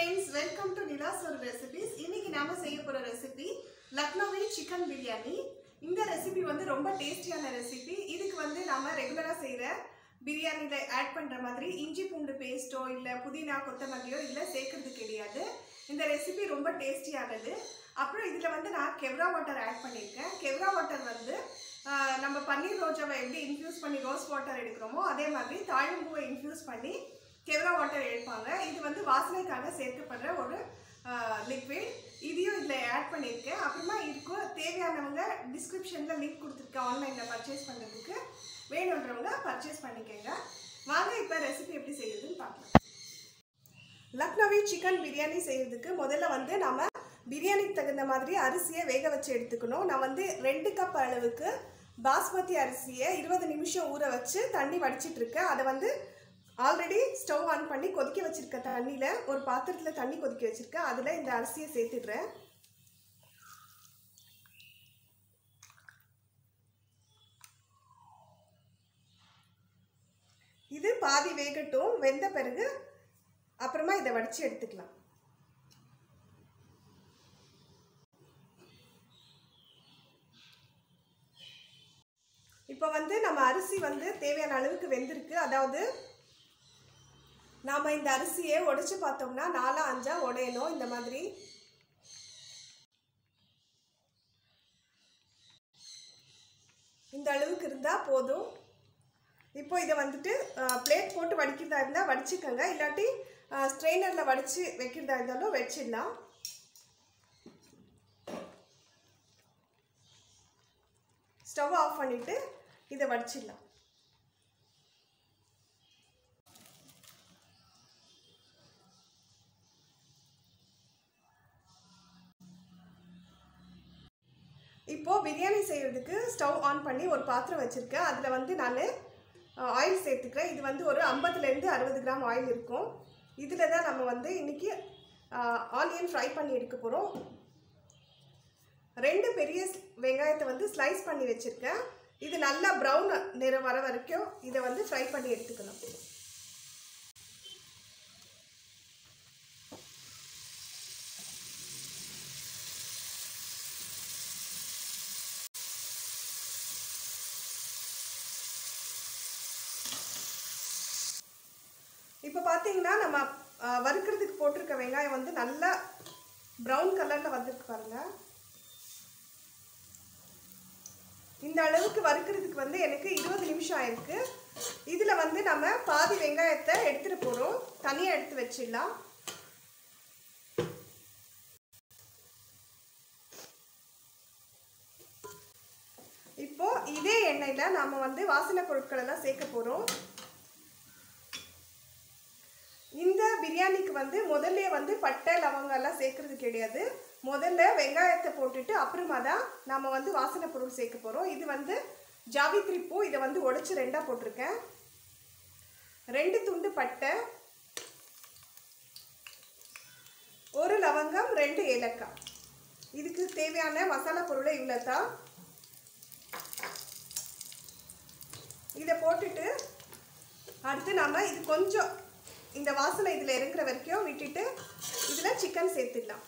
friends welcome to நிலாஸ் ஒரு recipes இன்னைக்கு நாம செய்ய போற ரெசிபி லக்னோவி சிக்கன் பிரியாணி இந்த ரெசிபி வந்து ரொம்ப டேஸ்டியான ரெசிபி இதுக்கு வந்து நாம ரெகுலரா செய்யற பிரியாணியில ஆட் பண்ற மாதிரி இஞ்சி பூண்டு பேஸ்ட்டோ இல்ல புதினா கொத்தமல்லியோ இதுல சேர்க்கறது கிடையாது இந்த ரெசிபி ரொம்ப டேஸ்டியானது அப்புறம் இதுல வந்து நான் கெவ்ரா வாட்டர் ஆட் பண்ணியிருக்கேன் கெவ்ரா வாட்டர் வந்து ஆஹ், நம்ம பன்னீர் ரோஜாவை எப்படி இன்ஃப்யூஸ் பண்ணி ரோஸ் வாட்டர் எடுக்கிறோமோ அதே மாதிரி தாழம்பூவை இன்ஃப்யூஸ் பண்ணி கெவ்ரா வாட்டர் எடுப்பாங்க இது வந்து வாசனைக்காக சேர்க்கப்படுற ஒரு லிக்விட் இதையும் இதில் ஆட் பண்ணியிருக்கேன் அப்புறமா இதுக்கு தேவையானவங்க டிஸ்கிரிப்ஷனில் லிங்க் கொடுத்துருக்கேன் ஆன்லைனில் பர்ச்சேஸ் பண்ணுறதுக்கு வேணுன்றவங்க பர்ச்சேஸ் பண்ணிக்கோங்க வாங்க இப்போ ரெசிபி எப்படி செய்யுதுன்னு பார்க்கலாம் லக்னோவி சிக்கன் பிரியாணி செய்யறதுக்கு முதல்ல வந்து நம்ம பிரியாணிக்கு தகுந்த மாதிரி அரிசியை வேக வச்சு எடுத்துக்கணும் நான் வந்து ரெண்டு கப் அளவுக்கு பாஸ்மதி அரிசியை இருபது நிமிஷம் ஊற வச்சு தண்ணி வடிச்சிட்டு இருக்கேன் அதை வந்து ஆல்ரெடி ஸ்டவ் ஆன் பண்ணி கொதிக்க வச்சிருக்க தண்ணியில் ஒரு பாத்திரத்தில் தண்ணி கொதிக்க வச்சிருக்கேன் அதில் இந்த அரிசியை சேர்த்துடுறேன் இது பாதி வேகட்டும் வெந்த பிறகு அப்புறமா இதை வடித்து எடுத்துக்கலாம் இப்போ வந்து நம்ம அரிசி வந்து தேவையான அளவுக்கு வெந்திருக்கு அதாவது நாம் இந்த அரிசியை உடைச்சு பார்த்தோம்னா நாலா அஞ்சா உடையணும் இந்த மாதிரி இந்த அளவுக்கு இருந்தால் போதும் இப்போ இதை வந்துட்டு பிளேட் போட்டு வடிக்கிறதா இருந்தால் வடிச்சுக்கோங்க இல்லாட்டி ஸ்ட்ரெயினரில் வடித்து வைக்கிறதா இருந்தாலும் வச்சிடலாம் ஸ்டவ் ஆஃப் பண்ணிவிட்டு இதை வடிச்சிடலாம் இப்போது பிரியாணி செய்கிறதுக்கு ஸ்டவ் ஆன் பண்ணி ஒரு பாத்திரம் வச்சுருக்கேன் அதில் வந்து நான் ஆயில் சேர்த்துக்கிறேன் இது வந்து ஒரு ஐம்பதுலேருந்து அறுபது கிராம் ஆயில் இருக்கும் இதில் தான் நம்ம வந்து இன்றைக்கி ஆனியன் ஃப்ரை பண்ணி எடுக்க போகிறோம் ரெண்டு பெரிய வெங்காயத்தை வந்து ஸ்லைஸ் பண்ணி வச்சுருக்கேன் இது நல்லா ப்ரௌன் நிறம் வர வரைக்கும் இதை வந்து ஃப்ரை பண்ணி எடுத்துக்கணும் இப்போ பார்த்தீங்கன்னா நம்ம அஹ், வறுக்கிறதுக்கு போட்டிருக்க வெங்காயம் வந்து நல்லா ப்ரௌன் கலரில் வந்திருக்கு பாருங்க இந்த அளவுக்கு வறுக்கிறதுக்கு வந்து எனக்கு இருபது நிமிஷம் ஆயிருக்கு இதில் வந்து நம்ம பாதி வெங்காயத்தை எடுத்துகிட்டு போகிறோம் தனியாக எடுத்து வச்சிடலாம் இப்போ இதே எண்ணெயில் நம்ம வந்து வாசனை பொருட்கள் எல்லாம் சேர்க்க போகிறோம் இந்த பிரியாணிக்கு வந்து முதல்ல வந்து பட்டை லவங்கம் எல்லாம் சேர்க்கறது கிடையாது முதல்ல வெங்காயத்தை போட்டுட்டு அப்புறமா தான் நம்ம வந்து வாசனை பொருள் சேர்க்க போகிறோம் இது வந்து ஜாவித்ரி பூ இதை வந்து உடைச்சு ரெண்டாக போட்டிருக்கேன் ரெண்டு துண்டு பட்டை ஒரு லவங்கம் ரெண்டு ஏலக்காய் இதுக்கு தேவையான மசாலா பொருளை இவ்வளோ தான் இதை போட்டுட்டு அடுத்து நம்ம இது கொஞ்சம் இந்த வாசனை இதில் இறங்குற வரைக்கும் விட்டுட்டு இதில் சிக்கன் சேர்த்துடலாம்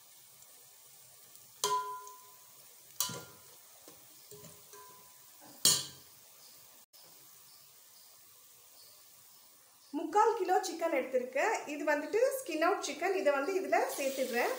முக்கால் கிலோ சிக்கன் எடுத்திருக்கேன் இது வந்துட்டு ஸ்கின் அவுட் சிக்கன் இதை வந்து இதில் சேர்த்துடுறேன்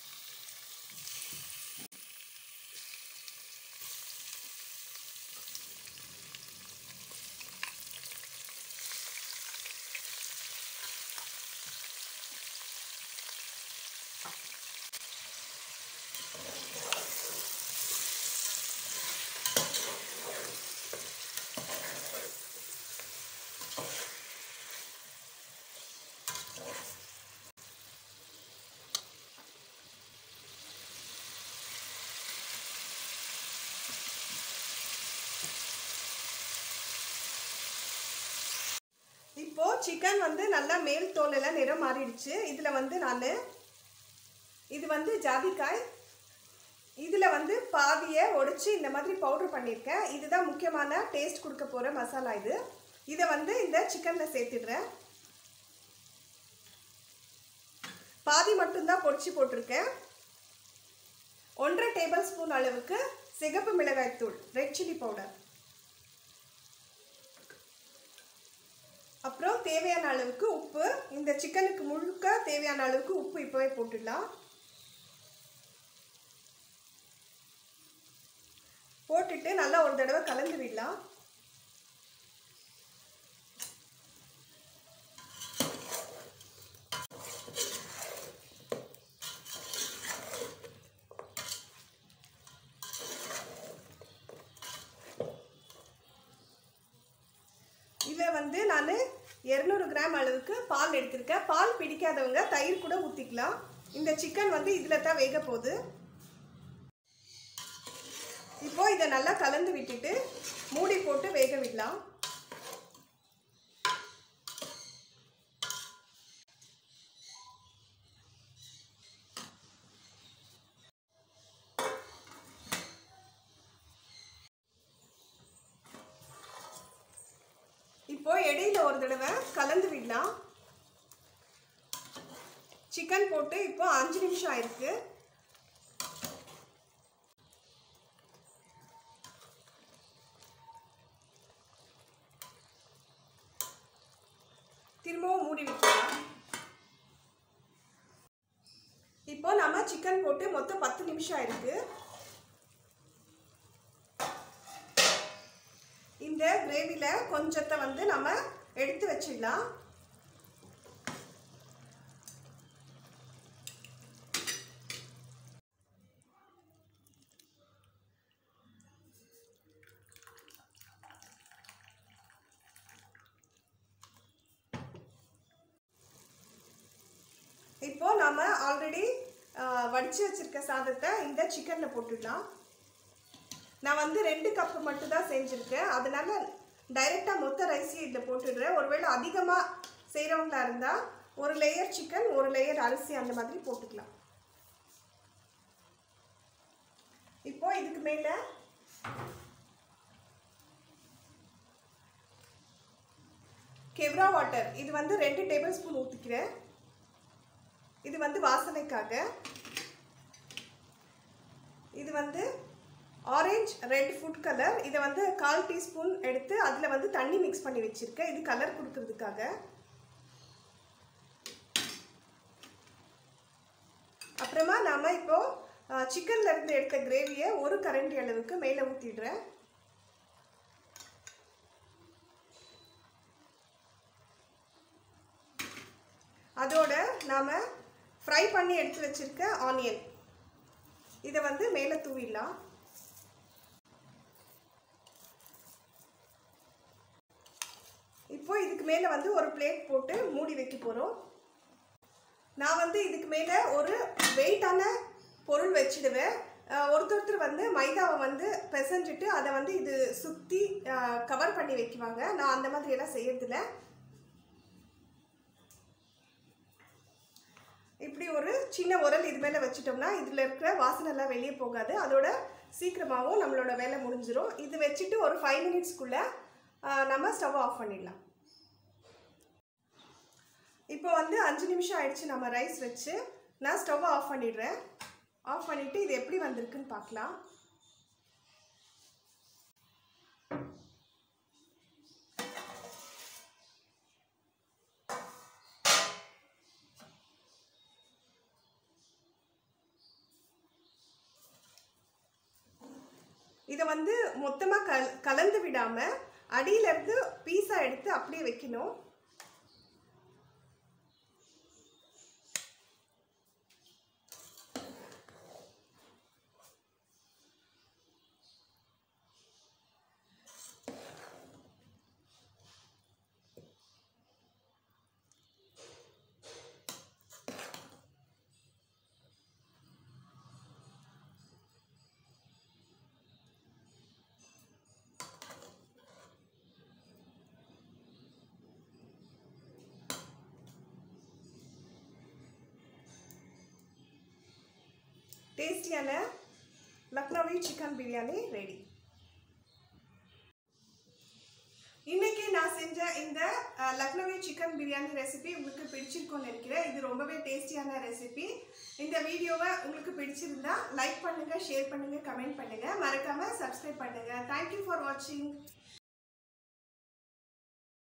இப்போ சிக்கன் வந்து நல்லா மேல் தோல் எல்லாம் நிறம் மாறிடுச்சு இதில் வந்து நான் இது வந்து ஜாதிக்காய் இதில் வந்து பாதியை உடைச்சி இந்த மாதிரி பவுட்ரு பண்ணியிருக்கேன் இதுதான் முக்கியமான டேஸ்ட் கொடுக்க போகிற மசாலா இது இதை வந்து இந்த சிக்கனில் சேர்த்துடுறேன் பாதி மட்டும்தான் பொடிச்சு போட்டிருக்கேன் ஒன்றரை டேபிள் ஸ்பூன் அளவுக்கு சிகப்பு மிளகாய் தூள் ரெட் சில்லி பவுடர் அப்புறம் தேவையான அளவுக்கு உப்பு இந்த சிக்கனுக்கு முழுக்க தேவையான அளவுக்கு உப்பு இப்போவே போட்டுடலாம் போட்டுட்டு நல்லா ஒரு தடவை கலந்து விடலாம் இதை வந்து நான் இரநூறு கிராம் அளவுக்கு பால் எடுத்திருக்கேன் பால் பிடிக்காதவங்க தயிர் கூட ஊற்றிக்கலாம் இந்த சிக்கன் வந்து இதில் தான் வேக போகுது இப்போ இதை நல்லா கலந்து விட்டுட்டு மூடி போட்டு வேக விடலாம் இப்போ இடையில ஒரு தடவை கலந்து விடலாம் சிக்கன் போட்டு இப்போ அஞ்சு நிமிஷம் ஆயிருக்கு திரும்பவும் மூடி விட்டுலாம் இப்போ நம்ம சிக்கன் போட்டு மொத்தம் பத்து நிமிஷம் ஆயிருக்கு இந்த கிரேவியில் கொஞ்சத்தை வந்து நம்ம எடுத்து வச்சிடலாம் இப்போ நாம ஆல்ரெடி வடித்து வச்சிருக்க சாதத்தை இந்த சிக்கனில் போட்டுடலாம் நான் வந்து ரெண்டு கப்பு மட்டும் தான் செஞ்சுருக்கேன் அதனால டைரெக்டாக மொத்த ரைஸையும் இதில் போட்டுடுறேன் ஒருவேளை அதிகமாக செய்கிறவங்களா இருந்தால் ஒரு லேயர் சிக்கன் ஒரு லேயர் அரிசி அந்த மாதிரி போட்டுக்கலாம் இப்போ இதுக்கு மேலே கெவ்ரா வாட்டர் இது வந்து ரெண்டு டேபிள் ஸ்பூன் ஊற்றிக்கிறேன் இது வந்து வாசனைக்காக இது வந்து ஆரஞ்ச் ரெட் ஃபுட் கலர் இதை வந்து கால் டீஸ்பூன் எடுத்து அதில் வந்து தண்ணி மிக்ஸ் பண்ணி வச்சுருக்கேன் இது கலர் கொடுக்கறதுக்காக அப்புறமா நாம் இப்போது சிக்கன்ல இருந்து எடுத்த கிரேவியை ஒரு கரண்டி அளவுக்கு மேலே ஊற்றிடுறேன் அதோட நாம் ஃப்ரை பண்ணி எடுத்து வச்சிருக்க ஆனியன் இதை வந்து மேலே தூவிடலாம் இப்போ இதுக்கு மேலே வந்து ஒரு பிளேட் போட்டு மூடி வைக்க போகிறோம் நான் வந்து இதுக்கு மேலே ஒரு வெயிட்டான பொருள் வச்சிடுவேன் அஹ் ஒருத்தொருத்தர் வந்து மைதாவை வந்து பிசைஞ்சிட்டு அதை வந்து இது சுற்றி கவர் பண்ணி வைக்குவாங்க நான் அந்த மாதிரி எல்லாம் செய்யறதில்ல இப்படி ஒரு சின்ன உரல் இது மேலே வச்சிட்டோம்னா இதில் இருக்கிற வாசனை எல்லாம் வெளியே போகாது அதோட சீக்கிரமாகவும் நம்மளோட வேலை முடிஞ்சிரும் இது வச்சுட்டு ஒரு ஃபைவ் மினிட்ஸ்க்குள்ளே நம்ம ஸ்டவ் ஆஃப் பண்ணிடலாம் இப்போ வந்து அஞ்சு நிமிஷம் ஆயிடுச்சு நம்ம ரைஸ் வச்சு நான் ஸ்டவ்வை ஆஃப் பண்ணிடுறேன் ஆஃப் பண்ணிவிட்டு இது எப்படி வந்திருக்குன்னு பார்க்கலாம் இதை வந்து மொத்தமாக கல் கலந்து விடாமல் அடியிலேருந்து பீஸா எடுத்து அப்படியே வைக்கணும் டேஸ்டியான லக்னோவி சிக்கன் பிரியாணி ரெடி இன்னைக்கு நான் செஞ்ச இந்த அஹ், லக்னவி சிக்கன் பிரியாணி ரெசிபி உங்களுக்கு பிடிச்சிருக்கும்னு நினைக்கிறேன் இது ரொம்பவே டேஸ்டியான ரெசிபி இந்த வீடியோவை உங்களுக்கு பிடிச்சிருந்தா லைக் பண்ணுங்க ஷேர் பண்ணுங்க கமெண்ட் பண்ணுங்க மறக்காம சப்ஸ்கிரைப் பண்ணுங்க தேங்க்யூ ஃபார் வாட்சிங்